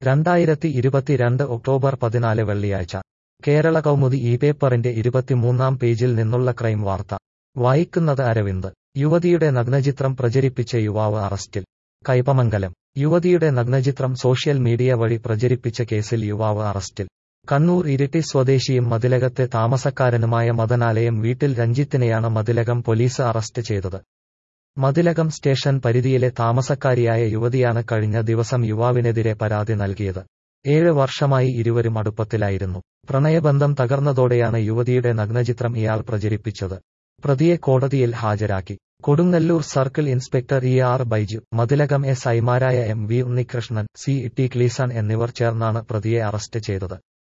രണ്ടായിരത്തി ഇരുപത്തിരണ്ട് ഒക്ടോബർ പതിനാല് വെള്ളിയാഴ്ച കേരള കൗമുദി ഈ പേപ്പറിന്റെ ഇരുപത്തിമൂന്നാം പേജിൽ നിന്നുള്ള ക്രൈം വാർത്ത വായിക്കുന്നത് അരവിന്ദ് യുവതിയുടെ നഗ്നചിത്രം പ്രചരിപ്പിച്ച യുവാവ് അറസ്റ്റിൽ കൈപ്പമംഗലം യുവതിയുടെ നഗ്നചിത്രം സോഷ്യൽ മീഡിയ വഴി പ്രചരിപ്പിച്ച കേസിൽ യുവാവ് അറസ്റ്റിൽ കണ്ണൂർ ഇരിട്ടി സ്വദേശിയും മതിലകത്തെ താമസക്കാരനുമായ മദനാലയം വീട്ടിൽ രഞ്ജിത്തിനെയാണ് മതിലകം പോലീസ് അറസ്റ്റ് ചെയ്തത് മതിലകം സ്റ്റേഷൻ പരിധിയിലെ താമസക്കാരിയായ യുവതിയാണ് കഴിഞ്ഞ ദിവസം യുവാവിനെതിരെ പരാതി നൽകിയത് ഏഴ് വർഷമായി ഇരുവരും അടുപ്പത്തിലായിരുന്നു പ്രണയബന്ധം തകർന്നതോടെയാണ് യുവതിയുടെ നഗ്നചിത്രം ഇയാൾ പ്രചരിപ്പിച്ചത് പ്രതിയെ കോടതിയിൽ ഹാജരാക്കി Kodungallur circle inspector E R Baiju Mathilakam S ഐമാരായ M V Unnikrishnan C T Kleeson എന്നിവർ ചേർന്നാണ് പ്രതിയെ അറസ്റ്റ് ചെയ്തത്